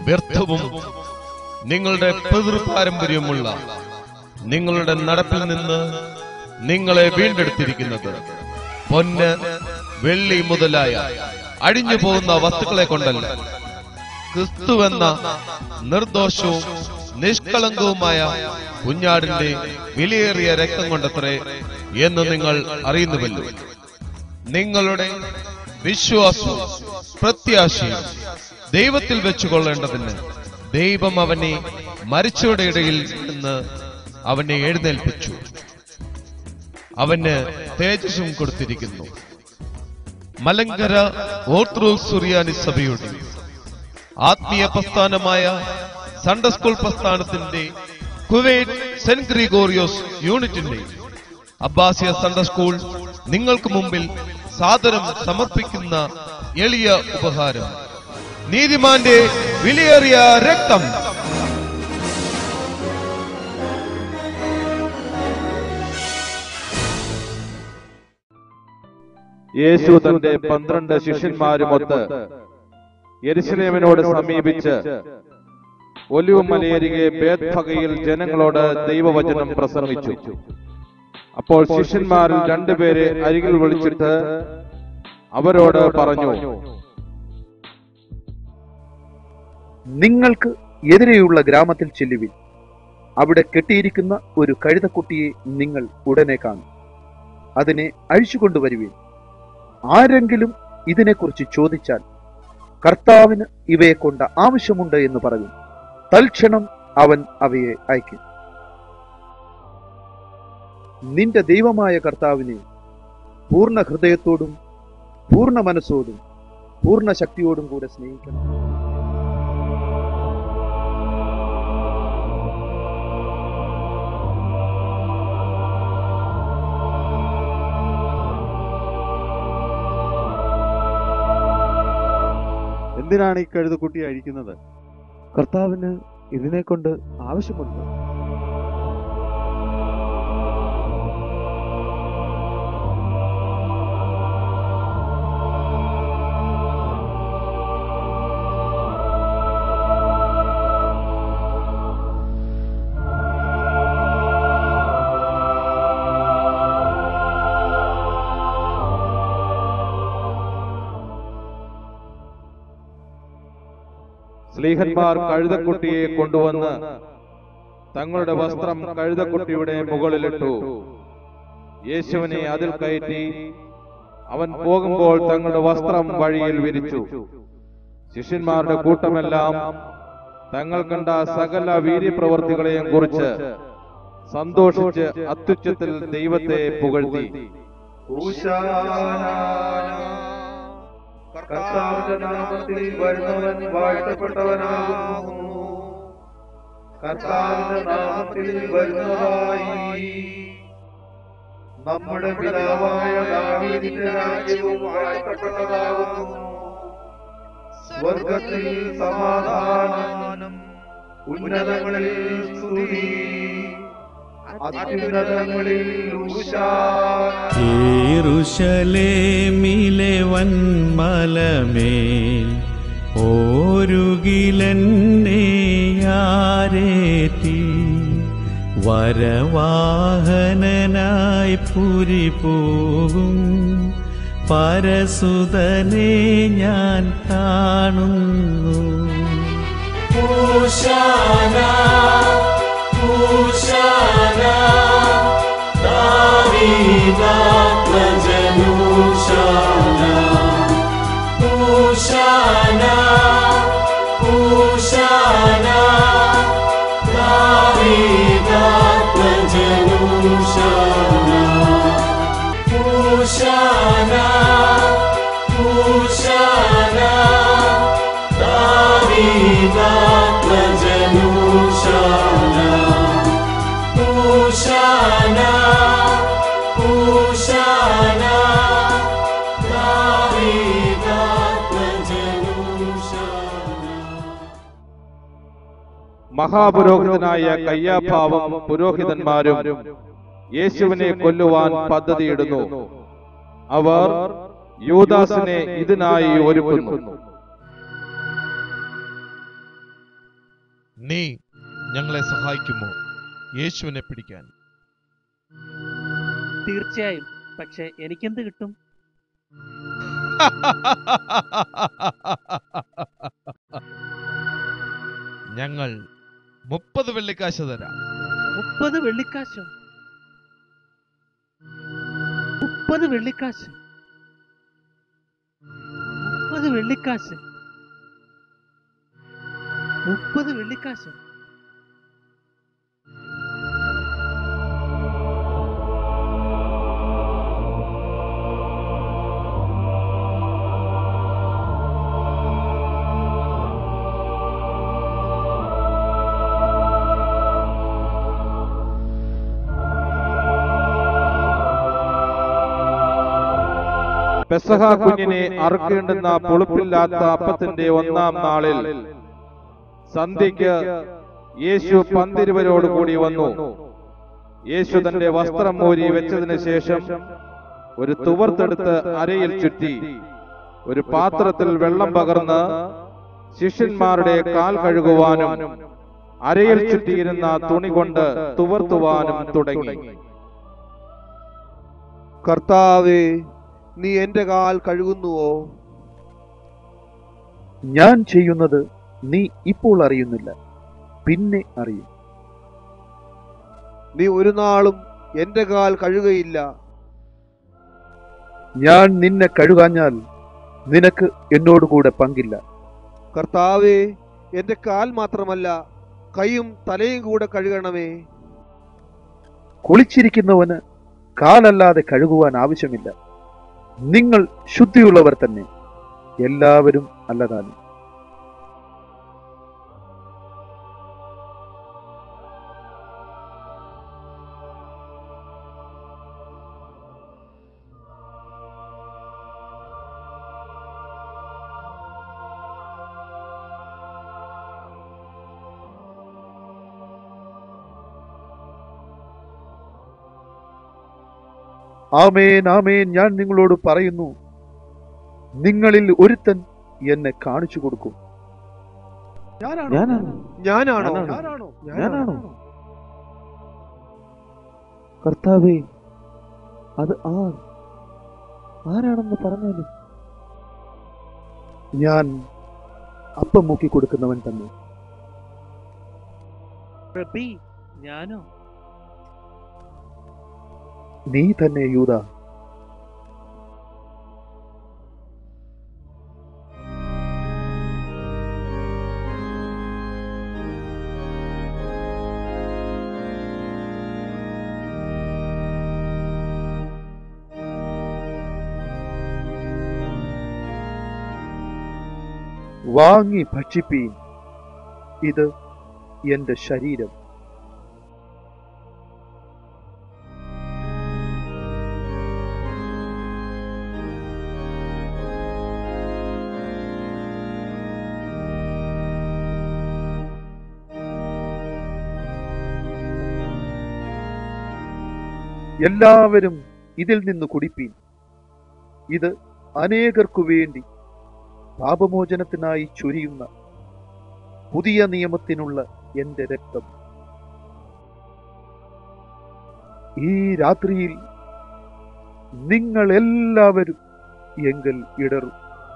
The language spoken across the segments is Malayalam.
വ്യർത്ഥവും നിങ്ങളുടെ പിതൃപാരമ്പര്യമുള്ള നിങ്ങളുടെ നടപ്പിൽ നിന്ന് നിങ്ങളെ വീണ്ടെടുത്തിരിക്കുന്നത് പൊന്ന് വെള്ളി മുതലായ അഴിഞ്ഞു പോകുന്ന വസ്തുക്കളെ കൊണ്ടല്ല ക്രിസ്തുവെന്ന നിർദോഷവും നിഷ്കളങ്കവുമായ കുഞ്ഞാടിന്റെ വിലയേറിയ രക്തം കൊണ്ടത്രേ എന്ന് നിങ്ങൾ അറിയുന്നുവല്ലോ നിങ്ങളുടെ വിശ്വാസവും പ്രത്യാശയും ദൈവത്തിൽ വെച്ചുകൊള്ളേണ്ടതിന് ദൈവം അവനെ മരിച്ചവരുടെ ഇടയിൽ നിന്ന് അവനെ എഴുന്നേൽപ്പിച്ചു അവന് തേജസ്സും കൊടുത്തിരിക്കുന്നു മലങ്കര ഓർത്തഡോക്സ് സുറിയാനി സഭയുടെ ആത്മീയ പ്രസ്ഥാനമായ സൺഡേ സ്കൂൾ പ്രസ്ഥാനത്തിന്റെ കുവൈറ്റ് സെന്റ് ഗ്രിഗോറിയോസ് യൂണിറ്റിന്റെ അബ്ബാസിയ സൺഡേ സ്കൂൾ നിങ്ങൾക്ക് മുമ്പിൽ സാദരം സമർപ്പിക്കുന്ന എളിയ ഉപഹാരം നീതിമാന്റെ വിലയേറിയ രക്തം യേശു തന്റെ പന്ത്രണ്ട് ശിഷ്യന്മാരുമൊത്ത് യെരുശലേമിനോട് സമീപിച്ച് ഒലിവുമലയരികെ ബേത്ഫകയിൽ ജനങ്ങളോട് ദൈവവചനം പ്രസംഗിച്ചു അപ്പോൾ ശിഷ്യന്മാരിൽ രണ്ടുപേരെ അരികിൽ വിളിച്ചിട്ട് അവരോട് പറഞ്ഞു നിങ്ങൾക്ക് എതിരെയുള്ള ഗ്രാമത്തിൽ ചെല്ലുവിൻ അവിടെ കെട്ടിയിരിക്കുന്ന ഒരു കഴുതക്കുട്ടിയെ നിങ്ങൾ ഉടനെ കാണും അതിനെ അഴിച്ചുകൊണ്ടുവരുവിൻ ആരെങ്കിലും ഇതിനെക്കുറിച്ച് ചോദിച്ചാൽ കർത്താവിന് ഇവയെ കൊണ്ട് ആവശ്യമുണ്ട് എന്ന് പറയും തൽക്ഷണം അവൻ അവയെ അയക്കും നിന്റെ ദൈവമായ കർത്താവിനെ പൂർണ്ണ ഹൃദയത്തോടും പൂർണ്ണ മനസ്സോടും പൂർണ്ണ ശക്തിയോടും കൂടെ സ്നേഹിക്കണം എന്തിനാണ് ഈ കഴുതക്കുട്ടി അഴിക്കുന്നത് കർത്താവിന് ഇതിനെ കൊണ്ട് ആവശ്യമുണ്ട് സ്ലീഹന്മാർ കഴുതക്കുട്ടിയെ കൊണ്ടുവന്ന് തങ്ങളുടെ വസ്ത്രം കഴുതക്കുട്ടിയുടെ മുകളിലിട്ടു യേശുവിനെ അതിൽ കയറ്റി അവൻ പോകുമ്പോൾ തങ്ങളുടെ വസ്ത്രം വഴിയിൽ വിരിച്ചു ശിഷ്യന്മാരുടെ കൂട്ടമെല്ലാം തങ്ങൾ കണ്ട സകല വീര്യപ്രവർത്തികളെയും കുറിച്ച് സന്തോഷിച്ച് അത്യുച്ചത്തിൽ ദൈവത്തെ പുകഴ്ത്തി കർത്താവിന്റെ നാമത്തിൽ വരുന്നവൻ വാഴ്ത്തപ്പെട്ടവനാകുന്നു കർത്താവിന്റെ നാമത്തിൽ വരുന്നതായി നമ്മുടെ പിതാവായ ദാവീദിന്റെ രാജ്യവും വാഴ്ത്തപ്പെട്ടതാകുന്നു സ്വർഗത്തിൽ സമാധാനം ഉന്നതങ്ങളിൽ സ്തുതി അത്യുന്നതങ്ങളിൽ ഉഷാർ യേറുശലേമിലെ വന്മലമേൽ ഓരുകിലെന്നെ ആരേറ്റി വരവാഹനനായി പുരി പോകും പരസുതനെ ഞാൻ കാണുന്നു പൂശാന പൂശാന ദാവീദാത്മജനൂശാന പൂശാന പൂശാന ദാവീദാത്മജനൂശാന പൂശാന പൂശാന ദാവീദാത്മജനൂശാന പൂശാന പൂശാന ദാവീദാത്മജനൂശാന മഹാപുരോഹിതനായ കയ്യാഭാവം പുരോഹിതന്മാരും യേശുവിനെ കൊല്ലുവാൻ പദ്ധതിയിടുന്നു അവർ യൂദാസിനെ ഇതിനായി ഒരുക്കുന്നു നീ ഞങ്ങളെ സഹായിക്കുമോ യേശുവിനെ പിടിക്കാൻ തീർച്ചയായും പക്ഷെ എനിക്കെന്ത് കിട്ടും ഞങ്ങൾ മുപ്പത് വെള്ളിക്കാശ് തരാം മുപ്പത് വെള്ളിക്കാശോ മുപ്പത് വെള്ളിക്കാശ് മുപ്പത് വെള്ളിക്കാശ് മുപ്പത് വെള്ളിക്കാശ് പെസഹ കുഞ്ഞിനെ അറുക്കേണ്ടുന്ന പുളിപ്പില്ലാത്ത അപ്പത്തിന്റെ ഒന്നാം നാളിൽ സന്ധ്യയ്ക്ക് യേശു പന്തിരുവരോട് കൂടി വന്നു യേശു തന്റെ വസ്ത്രം മൂരി വെച്ചതിന് ശേഷം ഒരു തുവർത്ത് അരയിൽ ചുറ്റി ഒരു പാത്രത്തിൽ വെള്ളം പകർന്ന് ശിഷ്യന്മാരുടെ കാൽ കഴുകുവാനും അരയിൽ ചുറ്റിയിരുന്ന തുണി കൊണ്ട് തുവർത്തുവാനും തുടങ്ങി കർത്താവേ നീ എന്റെ കാൽ കഴുകുന്നുവോ ഞാൻ ചെയ്യുന്നത് നീ ഇപ്പോൾ അറിയുന്നില്ല പിന്നെ അറിയും നീ ഒരു നാളും എന്റെ കാൽ കഴുകയില്ല ഞാൻ നിന്നെ കഴുകാഞ്ഞാൽ നിനക്ക് എന്നോടുകൂടെ പങ്കില്ല കർത്താവേ എന്റെ കാൽ മാത്രമല്ല കൈയും തലയും കൂടെ കഴുകണമേ കുളിച്ചിരിക്കുന്നവന് കാലല്ലാതെ കഴുകുവാൻ ആവശ്യമില്ല നിങ്ങൾ ശുദ്ധിയുള്ളവർ തന്നെ എല്ലാവരും അല്ലതാനും ആമേൻ ആമേൻ ഞാൻ നിങ്ങളോട് പറയുന്നു നിങ്ങളിൽ ഒരുത്തൻ എന്നെ കാണിച്ചു കൊടുക്കും ഞാനാണോ ഞാനാണോ ഞാനാണോ ഞാനാണോ? ഞാനാണോ ഞാനാണോ കർത്താവേ അത് ആർ ആരാണെന്ന് പറഞ്ഞാലും ഞാൻ അപ്പം മുക്കി കൊടുക്കുന്നവൻ തന്നെ റബ്ബി ഞാനോ നീ തന്നെ യൂത വാങ്ങി ഭക്ഷിപ്പീൻ ഇത് എന്റെ ശരീരം എല്ലാവരും ഇതിൽ നിന്ന് കുടിപ്പീൻ ഇത് അനേകർക്കു വേണ്ടി പാപമോചനത്തിനായി ചൊരിയുന്ന പുതിയ നിയമത്തിനുള്ള എന്റെ രക്തം ഈ രാത്രിയിൽ നിങ്ങൾ എല്ലാവരും എങ്കിൽ ഇടറും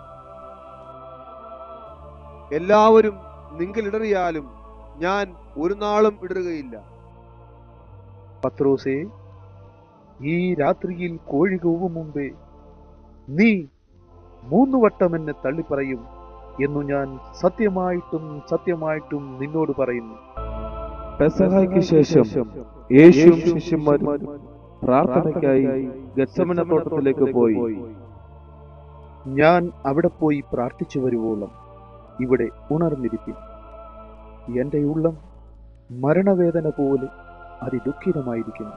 എല്ലാവരും നിങ്ങൾ ഇടറിയാലും ഞാൻ ഒരു നാളും ഇടറുകയില്ല പത്രോസേ ഈ രാത്രിയിൽ കോഴി കൂവും മുമ്പേ നീ മൂന്ന് വട്ടം എന്നെ തള്ളിപ്പറയും എന്നു ഞാൻ സത്യമായിട്ടും സത്യമായിട്ടും നിന്നോട് പറയുന്നു പെസഹായ്ക്ക് ശേഷം യേശുവും ശിഷ്യന്മാരും പ്രാർത്ഥനയ്ക്കായി ഗത്സമന തോട്ടത്തിലേക്ക് പോയി ഞാൻ അവിടെ പോയി പ്രാർത്ഥിച്ചു വരുവോളം ഇവിടെ ഉണർന്നിരിക്കും എന്റെ ഉള്ളം മരണവേദന പോലെ അതിദുഃഖിതമായിരിക്കുന്നു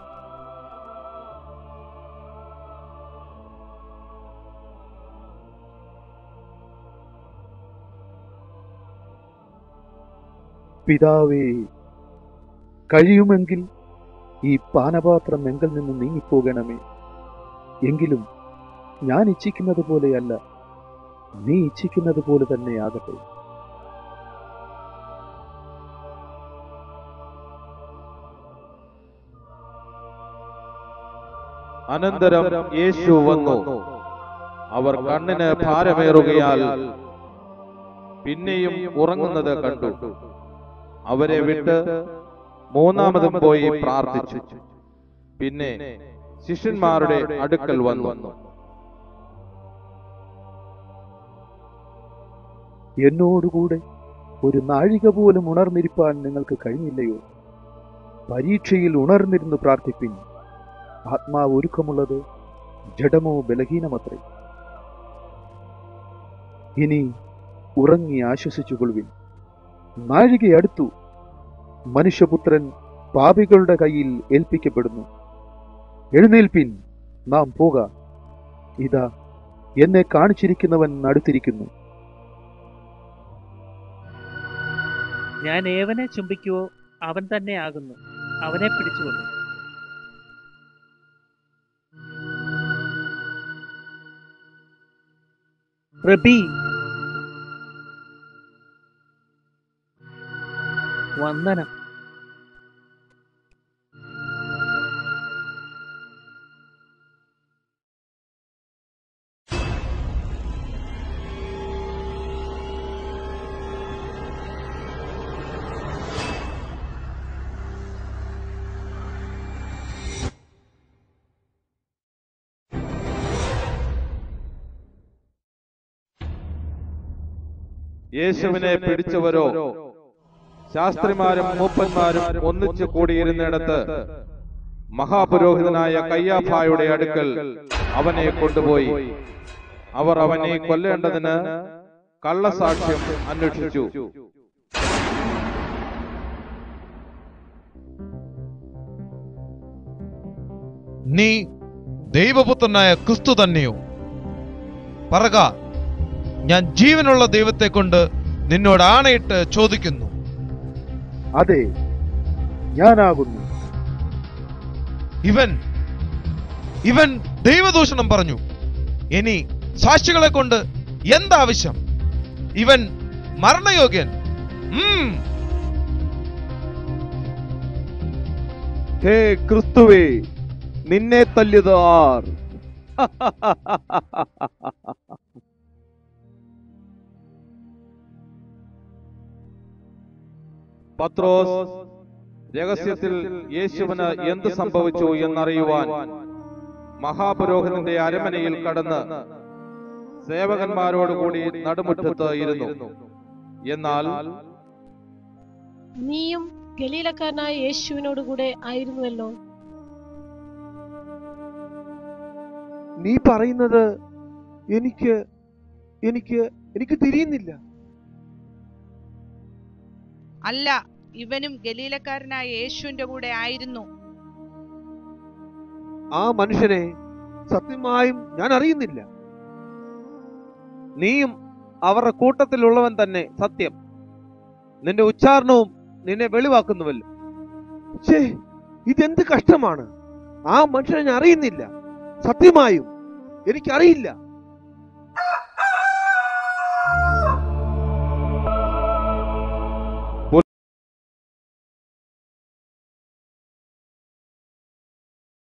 പിതാവേ കഴിയുമെങ്കിൽ ഈ പാനപാത്രം എങ്കിൽ നിന്ന് നീങ്ങിപ്പോകണമേ എങ്കിലും ഞാൻ ഇച്ഛിക്കുന്നത് പോലെയല്ല നീ ഇച്ഛിക്കുന്നത് പോലെ തന്നെ ആകട്ടെ അനന്തരം യേശു വന്നു അവർ കണ്ണിന് ഭാരമേറുകയാൽ പിന്നെയും ഉറങ്ങുന്നത് കണ്ടു അവരെ വിട്ട് മൂന്നാമതും പോയി പ്രാർത്ഥിച്ചു പിന്നെ ശിഷ്യന്മാരുടെ അടുക്കൽ വന്നു എന്നോടുകൂടെ ഒരു നാഴിക പോലും ഉണർന്നിരിപ്പാൻ നിങ്ങൾക്ക് കഴിഞ്ഞില്ലയോ പരീക്ഷയിൽ ഉണർന്നിരുന്ന് പ്രാർത്ഥിപ്പിൻ ആത്മാവ് ഒരുക്കമുള്ളത് ജഡമോ ബലഹീനമത്രേ ഇനി ഉറങ്ങി ആശ്വസിച്ചുകൊള്ളുവിൻ നാഴിക അടുത്തു മനുഷ്യപുത്രൻ പാപികളുടെ കയ്യിൽ ഏൽപ്പിക്കപ്പെടുന്നു എഴുന്നേൽപ്പിൻ നാം പോക ഇതാ എന്നെ കാണിച്ചിരിക്കുന്നവൻ അടുത്തിരിക്കുന്നു ഞാൻ ഏവനെ ചുംബിക്കുവോ അവൻ തന്നെ ആകുന്നു അവനെ പിടിച്ചുകൊള്ളു റബി വന്ദനം യേശുവിനെ പിടിച്ചവരോ ശാസ്ത്രിമാരും മൂപ്പന്മാരും ഒന്നിച്ചു കൂടിയിരുന്നിടത്ത് മഹാപുരോഹിതനായ കയ്യാഫായുടെ അടുക്കൽ അവനെ കൊണ്ടുപോയി അവർ അവനെ കൊല്ലേണ്ടതിന് കള്ളസാക്ഷ്യം അന്വേഷിച്ചു നീ ദൈവപുത്രനായ ക്രിസ്തു തന്നെയോ പറക ഞാൻ ജീവനുള്ള ദൈവത്തെ കൊണ്ട് നിന്നോട് ആണയിട്ട് ചോദിക്കുന്നു അതെ ഞാനാകുന്നു ഇവൻ ഇവൻ ദൈവദൂഷണം പറഞ്ഞു ഇനി സാക്ഷികളെ കൊണ്ട് എന്താവശ്യം ഇവൻ മരണയോഗ്യൻ ഉം ഹേ ക്രിസ്തുവേ നിന്നെ തല്ലിയത് ആർ പത്രോസ് രഹസ്യത്തിൽ യേശുവിന് എന്ത് സംഭവിച്ചു എന്നറിയുവാൻ മഹാപുരോഹിതന്റെ അരമനയിൽ കടന്ന് സേവകന്മാരോടുകൂടി നടുമുറ്റത്ത് ഇരുന്നു എന്നാൽ നീയും ഗലീലക്കാരനായ യേശുവിനോട് കൂടെ ആയിരുന്നുവല്ലോ നീ പറയുന്നത് എനിക്ക് എനിക്ക് എനിക്ക് തിരിയുന്നില്ല അല്ല ഇവനും ഗലീലക്കാരനായ യേശുവിന്റെ കൂടെ ആയിരുന്നു ആ മനുഷ്യനെ സത്യമായും ഞാൻ അറിയുന്നില്ല നീയും അവരുടെ കൂട്ടത്തിലുള്ളവൻ തന്നെ സത്യം നിന്റെ ഉച്ചാരണവും നിന്നെ വെളിവാക്കുന്നുവല്ലോ ഛേ ഇതെന്ത് കഷ്ടമാണ് ആ മനുഷ്യനെ ഞാൻ അറിയുന്നില്ല സത്യമായും എനിക്കറിയില്ല